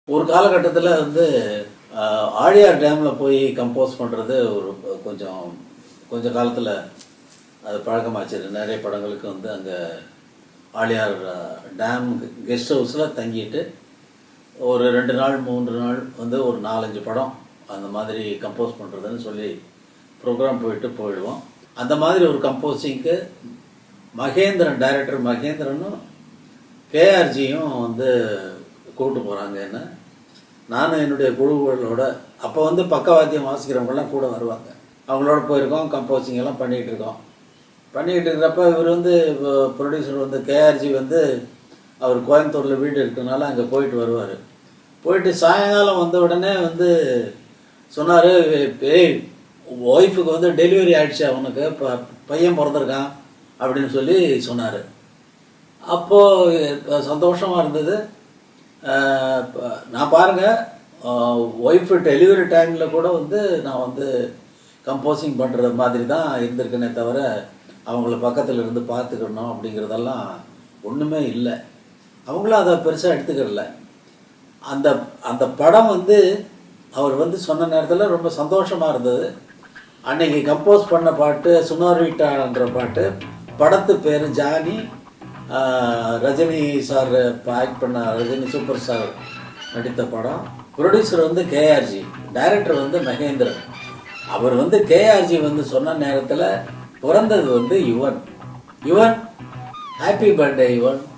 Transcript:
ஒரு காலகட்டத்தில் வந்து ஆஹ், ஆழியார் டேமில் போய் கம்போஸ் பண்ணுறது ஒரு கொஞ்சம் கொஞ்ச காலத்தில் அது பழக்கமாச்சு நிறைய படங்களுக்கு வந்து அங்கே ஆழியார் டேம் கெஸ்ட் ஹவுஸில் தங்கிட்டு ஒரு ரெண்டு நாள் மூன்று நாள் வந்து ஒரு நாலஞ்சு படம் அந்த மாதிரி கம்போஸ் பண்ணுறதுன்னு சொல்லி ப்ரோக்ராம் போயிட்டு போயிடுவோம் அந்த மாதிரி ஒரு கம்போஸிங்க்கு மகேந்திரன் டைரக்டர் மகேந்திரனும் கேஆர்ஜியும் வந்து கூப்பிட்டு போகிறாங்க என்ன நானும் என்னுடைய குழுக்களோட அப்போ வந்து பக்கவாத்தியம் வாசிக்கிறவங்கலாம் கூட வருவாங்க அவங்களோட போயிருக்கோம் கம்போசிங் எல்லாம் பண்ணிகிட்டு இருக்கோம் பண்ணிக்கிட்டு இருக்கிறப்ப இவர் வந்து ப்ரொடியூசர் வந்து கேஆர்ஜி வந்து அவர் கோயம்புத்தூரில் வீடு இருக்கனால அங்கே போயிட்டு வருவார் போயிட்டு சாயங்காலம் வந்த உடனே வந்து சொன்னார் ஏய் ஒய்ஃபுக்கு வந்து டெலிவரி ஆயிடுச்சு அவனுக்கு ப பையன் பிறந்திருக்கான் அப்படின்னு சொல்லி சொன்னார் அப்போது சந்தோஷமாக இருந்தது அஹ் ப- நான் பாருங்கள் ஒய்ஃபு டெலிவரி டைமில் கூட வந்து நான் வந்து கம்போசிங் பண்ணுற மாதிரி தான் இருந்திருக்கேனே தவிர அவங்கள பக்கத்தில் இருந்து பார்த்துக்கணும் அப்படிங்கிறதெல்லாம் ஒன்றுமே இல்லை அவங்களும் அதை பெருசாக எடுத்துக்கிறல அந்த அந்த படம் வந்து அவர் வந்து சொன்ன நேரத்தில் ரொம்ப சந்தோஷமாக இருந்தது அன்னைக்கு கம்போஸ் பண்ண பாட்டு சுனார்விட்டான்ற பாட்டு படத்து பேர் ஜானி ஆஹ், ரஜினி சார் ஆக்ட் பண்ண ரஜினி சூப்பர் ஸ்டார் நடித்த படம் ப்ரொடியூசர் வந்து கேஆர்ஜி டைரக்டர் வந்து மகேந்திரன் அவர் வந்து கேஆர்ஜி வந்து சொன்ன நேரத்தில் பிறந்தது வந்து யுவன் யுவன் ஹாப்பி பர்த்டே யுவன்